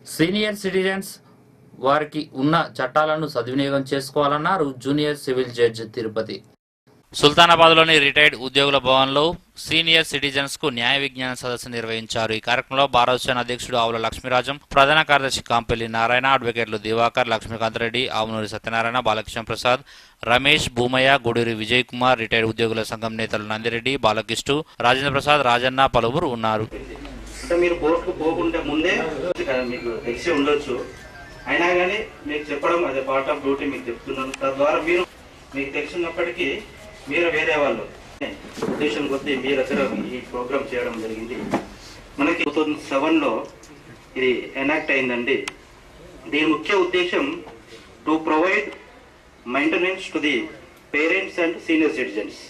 senior citizens వారికి ఉన్న చట్టాలను సద్వినియోగం చేసుకోవాలన్నారు జూనియర్ సివిల్ జడ్జి తిరుపతి సుల్తానాబాద్లోని రిటైర్డ్ ఉద్యోగుల భవన్లో సీనియర్ సిటిజన్స్ కు న్యాయ విజ్ఞాన సదస్సు నిర్వహించారు ఈ కార్యక్రమంలో భారతసేన అధ్యక్షుడు ఆవుల లక్ష్మీరాజం ప్రధాన కార్యదర్శి కాంపెల్లి నారాయణ అడ్వకేట్లు దివాకర్ లక్ష్మీకాంత్ రెడ్డి ఆవునూరి సత్యనారాయణ బాలకృష్ణ ప్రసాద్ రమేష్ భూమయ్య గూడూరి విజయ్ కుమార్ రిటైర్డ్ ఉద్యోగుల సంఘం నేతలు నందిరెడ్డి బాలకృష్ణ రాజేంద్ర ప్రసాద్ రాజన్న పలువురు ఉన్నారు అంటే మీరు బోర్డుకు పోకుంటే ముందే మీకు తెలిసి ఉండొచ్చు అయినా కానీ మీకు చెప్పడం అదే పార్ట్ ఆఫ్ డ్యూటీ మీకు చెప్తున్నాను తద్వారా మీరు మీకు తెలిసినప్పటికీ మీరు వేరే వాళ్ళు ఉద్దేశం కొద్దీ మీ దగ్గర ఈ ప్రోగ్రామ్ చేయడం జరిగింది మనకి టూ థౌజండ్ సెవెన్లో ఇది ఎనాక్ట్ అయిందండి దీని ముఖ్య ఉద్దేశం to provide maintenance to the parents and senior citizens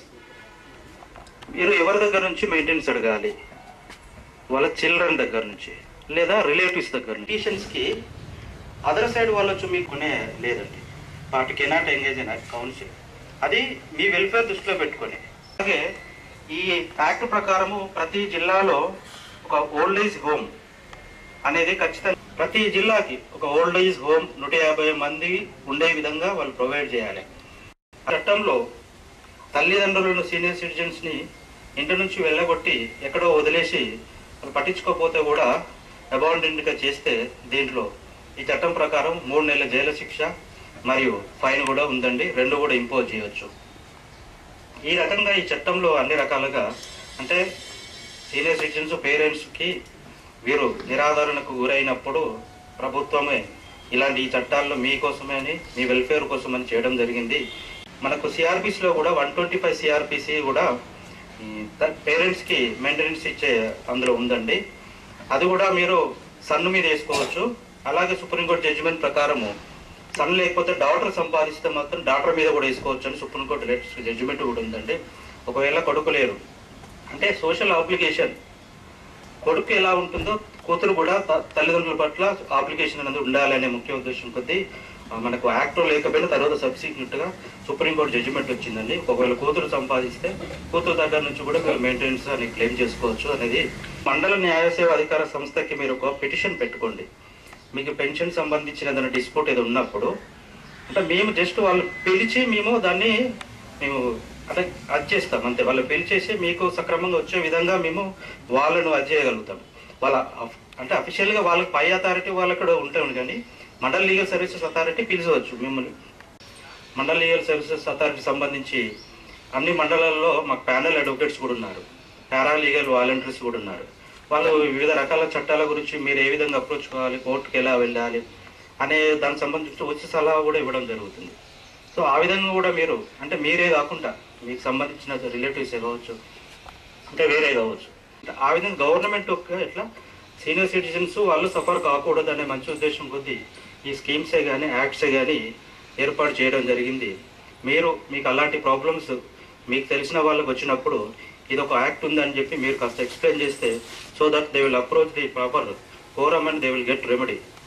మీరు ఎవరి దగ్గర నుంచి మెయింటెనెన్స్ అడగాలి వాళ్ళ చిల్డ్రన్ దగ్గర నుంచి లేదా రిలేటివ్స్ దగ్గర నుంచి టీషన్స్కి అదర్ సైడ్ వాళ్ళు వచ్చి మీకునే లేదండి వాటి కెనాట్ ఎంగేజ్ ఇన్ కౌన్సిల్ అది మీ వెల్ఫేర్ దృష్టిలో పెట్టుకొని అలాగే ఈ యాక్ట్ ప్రకారము ప్రతి జిల్లాలో ఒక ఓల్డ్ ఏజ్ హోమ్ అనేది ఖచ్చితంగా ప్రతి జిల్లాకి ఒక ఓల్డ్ ఏజ్ హోమ్ నూట యాభై మంది ఉండే విధంగా వాళ్ళు ప్రొవైడ్ చేయాలి చట్టంలో తల్లిదండ్రులను సీనియర్ సిటిజన్స్ ని ఇంటి నుంచి వెళ్ళగొట్టి ఎక్కడో వదిలేసి వాళ్ళు పట్టించుకోకపోతే కూడా అబాండెంట్ గా చేస్తే దీంట్లో ఈ చట్టం ప్రకారం మూడు నెలల జైలు శిక్ష మరియు ఫైన్ కూడా ఉందండి రెండు కూడా ఇంపోజ్ చేయొచ్చు ఈ రకంగా ఈ చట్టంలో అన్ని రకాలుగా అంటే సీనియర్ సిటిజన్స్ పేరెంట్స్కి వీరు నిరాదరణకు గురైనప్పుడు ప్రభుత్వమే ఇలాంటి ఈ చట్టాల్లో మీకోసమే అని మీ వెల్ఫేర్ కోసమని చేయడం జరిగింది మనకు సిఆర్పిసిలో కూడా వన్ ట్వంటీ ఫైవ్ సిఆర్పిసి కూడా పేరెంట్స్కి మెయింటెనెన్స్ ఇచ్చే అందులో ఉందండి అది కూడా మీరు సన్ను మీద వేసుకోవచ్చు అలాగే సుప్రీంకోర్టు జడ్జిమెంట్ ప్రకారము సన్ లేకపోతే డాక్టర్ సంపాదిస్తే మాత్రం డాక్టర్ మీద కూడా వేసుకోవచ్చు అని సుప్రీంకోర్టు లేటెస్ట్ జడ్జిమెంట్ కూడా ఉందండి ఒకవేళ కొడుకు లేరు అంటే సోషల్ అప్లికేషన్ కొడుకు ఎలా ఉంటుందో కూతురు కూడా త- తల్లిదండ్రుల పట్ల అప్లికేషన్ అనేది ఉండాలనే ముఖ్య ఉద్దేశం కొద్దీ ఆ, మనకు యాక్ట్ లేకపోయినా తర్వాత సబ్సిక్వెంట్ గా సుప్రీంకోర్టు జడ్జిమెంట్ వచ్చిందండి ఒకవేళ కూతురు సంపాదిస్తే కూతురు దగ్గర నుంచి కూడా మీరు మెయింటెనెన్స్ అని క్లెయిమ్ చేసుకోవచ్చు అనేది మండల న్యాయ సేవ అధికార సంస్థకి మీరు ఒక పిటిషన్ పెట్టుకోండి మీకు పెన్షన్ సంబంధించిన ఏదైనా డిస్ప్యూట్ ఏదో ఉన్నప్పుడు అంటే మేము జస్ట్ వాళ్ళు పిలిచి మేము దాన్ని మేము అంటే అది చేస్తాం అంతే వాళ్ళు పిలిచేసి మీకు సక్రమంగా వచ్చే విధంగా మేము వాళ్ళను అది చేయగలుగుతాం వాళ్ళ అఫ్- అంటే అఫీషియల్గా వాళ్ళకి పై అథారిటీ వాళ్ళకి కూడా ఉంటాం కానీ మండల్ లీగల్ సర్వీసెస్ అథారిటీ పిలిచవచ్చు మిమ్మల్ని మండల్ లీగల్ సర్వీసెస్ అథారిటీ సంబంధించి అన్ని మండలాల్లో మాకు ప్యానల్ అడ్వకేట్స్ కూడా ఉన్నారు పారా లీగల్ వాలంటీర్స్ కూడా ఉన్నారు వాళ్ళు వివిధ రకాల చట్టాల గురించి మీరు ఏ విధంగా అప్రోచ్ కావాలి కోర్టుకి ఎలా వెళ్ళాలి అనే దానికి సంబంధించి ఉచిత సలహా కూడా ఇవ్వడం జరుగుతుంది సో ఆ విధంగా కూడా మీరు అంటే మీరే కాకుండా మీకు సంబంధించిన రిలేటివ్సే కావచ్చు అంటే వేరే కావచ్చు అంటే ఆ విధంగా గవర్నమెంట్ యొక్క ఇట్లా సీనియర్ సిటిజన్స్ వాళ్ళు సఫర్ కాకూడదు అనే మంచి ఉద్దేశం కొద్దీ ఈ స్కీమ్సే కానీ యాక్ట్సే కానీ ఏర్పాటు చేయడం జరిగింది మీరు మీకు అలాంటి ప్రాబ్లమ్స్ మీకు తెలిసిన వాళ్ళకి వచ్చినప్పుడు ఇది ఒక యాక్ట్ ఉందని చెప్పి మీరు కాస్త ఎక్స్ప్లెయిన్ చేస్తే so that they will approach the proper forum and they will get remedy